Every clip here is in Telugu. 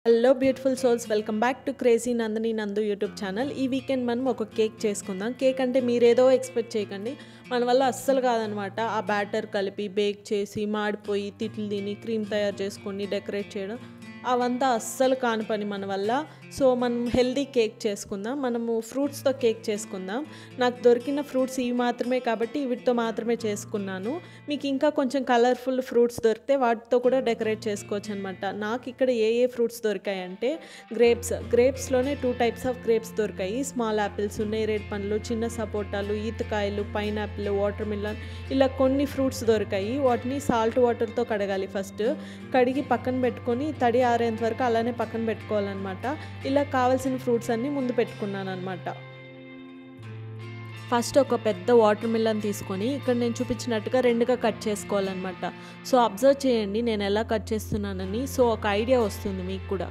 hello beautiful souls welcome back to crazy Nandini Nandu YouTube channel ఈ వీకెండ్ మనం ఒక కేక్ చేసుకుందాం కేక్ అంటే మీరేదో ఎక్స్పెక్ట్ చేయకండి మన వల్ల అస్సలు కాదనమాట ఆ బ్యాటర్ కలిపి బేక్ చేసి మాడిపోయి తిట్లు తిని క్రీమ్ తయారు చేసుకొని డెకరేట్ చేయడం అవంతా అస్సలు కాని పని మన వల్ల సో మనం హెల్దీ కేక్ చేసుకుందాం మనము ఫ్రూట్స్తో కేక్ చేసుకుందాం నాకు దొరికిన ఫ్రూట్స్ ఇవి మాత్రమే కాబట్టి వీటితో మాత్రమే చేసుకున్నాను మీకు ఇంకా కొంచెం కలర్ఫుల్ ఫ్రూట్స్ దొరికితే వాటితో కూడా డెకరేట్ చేసుకోవచ్చు అనమాట నాకు ఇక్కడ ఏ ఏ ఫ్రూట్స్ దొరికాయి అంటే గ్రేప్స్ గ్రేప్స్లోనే టూ టైప్స్ ఆఫ్ గ్రేప్స్ దొరికాయి స్మాల్ యాపిల్స్ నేరేడ్ పండ్లు చిన్న సపోటాలు ఈతకాయలు పైనాపిల్ వాటర్ మిలన్ ఇలా కొన్ని ఫ్రూట్స్ దొరికాయి వాటిని సాల్ట్ వాటర్తో కడగాలి ఫస్ట్ కడిగి పక్కన పెట్టుకొని తడి ఆరేంత వరకు అలానే పక్కన పెట్టుకోవాలన్నమాట ఇలా కావాల్సిన ఫ్రూట్స్ అన్నీ ముందు పెట్టుకున్నాను అనమాట ఫస్ట్ ఒక పెద్ద వాటర్ మిల్లన్ తీసుకొని ఇక్కడ నేను చూపించినట్టుగా రెండుగా కట్ చేసుకోవాలన్నమాట సో అబ్జర్వ్ చేయండి నేను ఎలా కట్ చేస్తున్నానని సో ఒక ఐడియా వస్తుంది మీకు కూడా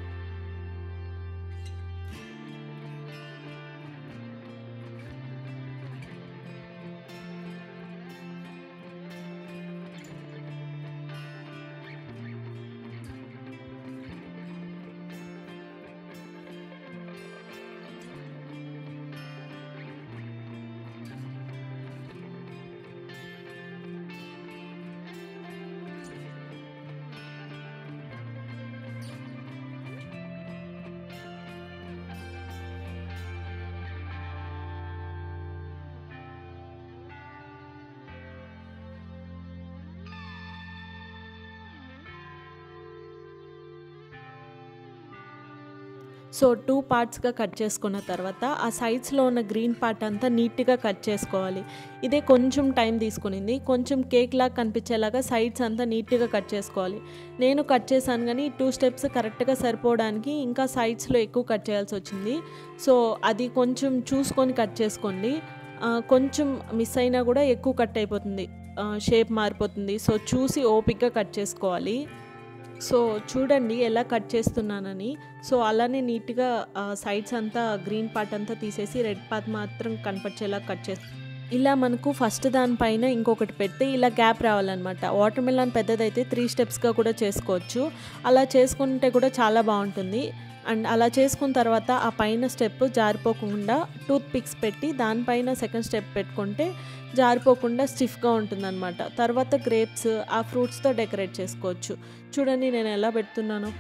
సో టూ పార్ట్స్గా కట్ చేసుకున్న తర్వాత ఆ సైడ్స్లో ఉన్న గ్రీన్ పార్ట్ అంతా నీట్గా కట్ చేసుకోవాలి ఇదే కొంచెం టైం తీసుకునింది కొంచెం కేక్ లాగా కనిపించేలాగా సైడ్స్ అంతా నీట్గా కట్ చేసుకోవాలి నేను కట్ చేశాను కానీ టూ స్టెప్స్ కరెక్ట్గా సరిపోవడానికి ఇంకా సైడ్స్లో ఎక్కువ కట్ చేయాల్సి వచ్చింది సో అది కొంచెం చూసుకొని కట్ చేసుకోండి కొంచెం మిస్ అయినా కూడా ఎక్కువ కట్ అయిపోతుంది షేప్ మారిపోతుంది సో చూసి ఓపిక్గా కట్ చేసుకోవాలి సో చూడండి ఎలా కట్ చేస్తున్నానని సో అలానే నీట్గా సైడ్స్ అంతా గ్రీన్ పార్ట్ అంతా తీసేసి రెడ్ పార్ట్ మాత్రం కనపచ్చేలా కట్ చేసి ఇలా మనకు ఫస్ట్ దానిపైన ఇంకొకటి పెడితే ఇలా గ్యాప్ రావాలన్నమాట వాటర్ మిలాన్ పెద్దదైతే త్రీ స్టెప్స్గా కూడా చేసుకోవచ్చు అలా చేసుకుంటే కూడా చాలా బాగుంటుంది అండ్ అలా చేసుకున్న తర్వాత ఆ పైన స్టెప్ జారిపోకుండా టూత్ పిక్స్ పెట్టి దానిపైన సెకండ్ స్టెప్ పెట్టుకుంటే జారిపోకుండా స్టిఫ్గా ఉంటుందన్నమాట తర్వాత గ్రేప్స్ ఆ ఫ్రూట్స్తో డెకరేట్ చేసుకోవచ్చు చూడండి నేను ఎలా పెడుతున్నానో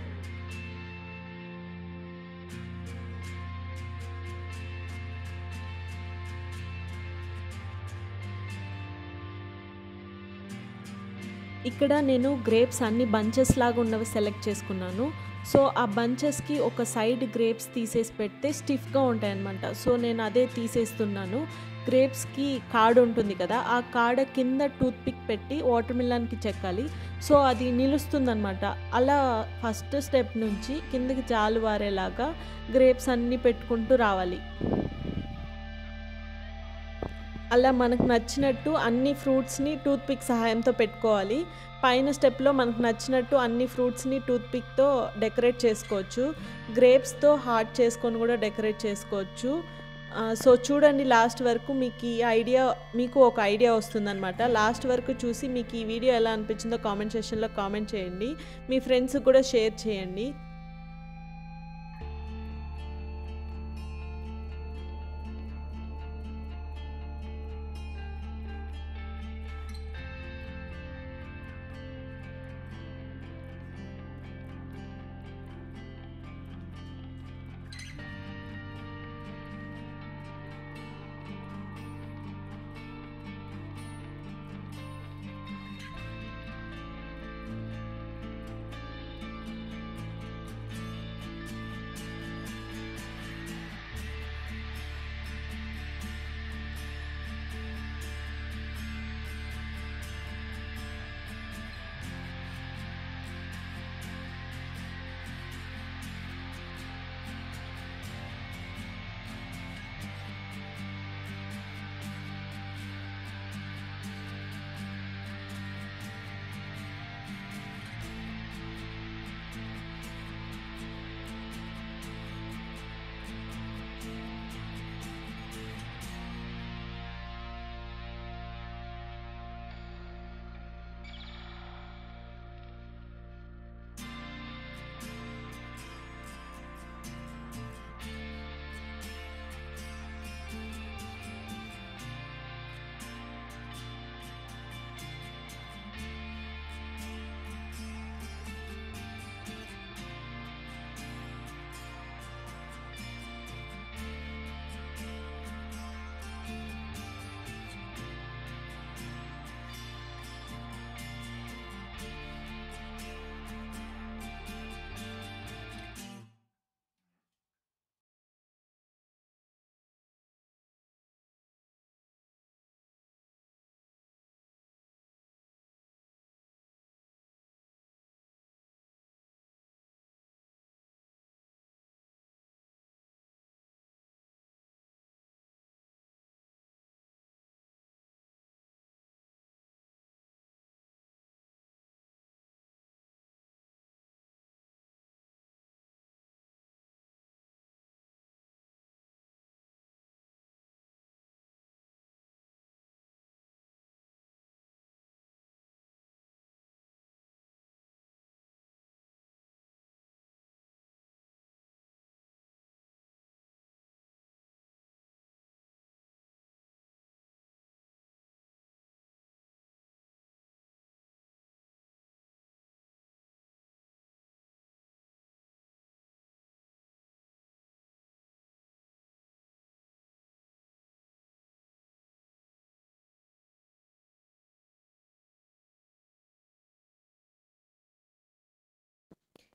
ఇక్కడ నేను గ్రేప్స్ అన్ని బంచెస్ లాగా ఉన్నవి సెలెక్ట్ చేసుకున్నాను సో ఆ బంచెస్కి ఒక సైడ్ గ్రేప్స్ తీసేసి పెడితే స్టిఫ్గా ఉంటాయన్నమాట సో నేను అదే తీసేస్తున్నాను గ్రేప్స్కి కాడ ఉంటుంది కదా ఆ కాడ కింద టూత్ పిక్ పెట్టి వాటర్ మిల్లాన్కి చెక్కాలి సో అది నిలుస్తుందనమాట అలా ఫస్ట్ స్టెప్ నుంచి కిందకి జాలు వారేలాగా గ్రేప్స్ అన్నీ పెట్టుకుంటూ రావాలి అలా మనకు నచ్చినట్టు అన్ని ఫ్రూట్స్ని టూత్ పిక్ సహాయంతో పెట్టుకోవాలి పైన స్టెప్లో మనకు నచ్చినట్టు అన్ని ఫ్రూట్స్ని టూత్ పిక్తో డెకరేట్ చేసుకోవచ్చు గ్రేప్స్తో హార్ట్ చేసుకొని కూడా డెకరేట్ చేసుకోవచ్చు సో చూడండి లాస్ట్ వరకు మీకు ఈ ఐడియా మీకు ఒక ఐడియా వస్తుందన్నమాట లాస్ట్ వరకు చూసి మీకు ఈ వీడియో ఎలా అనిపించిందో కామెంట్ సెషన్లో కామెంట్ చేయండి మీ ఫ్రెండ్స్కి కూడా షేర్ చేయండి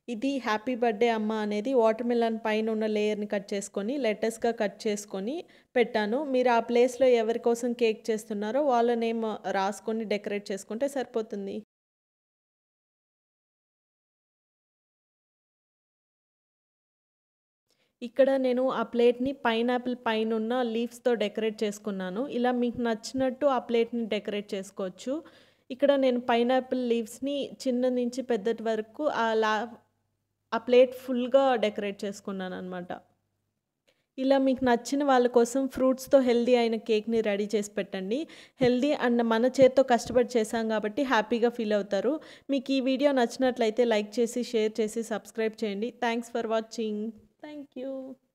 ఇది హ్యాపీ బర్త్డే అమ్మ అనేది వాటర్ మిలన్ పైన ఉన్న లేయర్ని కట్ చేసుకొని లెటర్స్గా కట్ చేసుకొని పెట్టాను మీరు ఆ ప్లేస్లో ఎవరి కోసం కేక్ చేస్తున్నారో వాళ్ళ నేమ్ రాసుకొని డెకరేట్ చేసుకుంటే సరిపోతుంది ఇక్కడ నేను ఆ ప్లేట్ని పైనాపిల్ పైన ఉన్న లీవ్స్తో డెకరేట్ చేసుకున్నాను ఇలా మీకు నచ్చినట్టు ఆ ప్లేట్ని డెకరేట్ చేసుకోవచ్చు ఇక్కడ నేను పైనాపిల్ లీవ్స్ని చిన్న నుంచి పెద్దటి వరకు ఆ లా ఆ ప్లేట్ ఫుల్గా డెకరేట్ చేసుకున్నాను అనమాట ఇలా మీకు నచ్చిన వాళ్ళ కోసం ఫ్రూట్స్తో హెల్దీ అయిన కేక్ని రెడీ చేసి పెట్టండి హెల్దీ అండ్ మన చేత్తో కష్టపడి చేశాం కాబట్టి హ్యాపీగా ఫీల్ అవుతారు మీకు ఈ వీడియో నచ్చినట్లయితే లైక్ చేసి షేర్ చేసి సబ్స్క్రైబ్ చేయండి thanks for watching thank you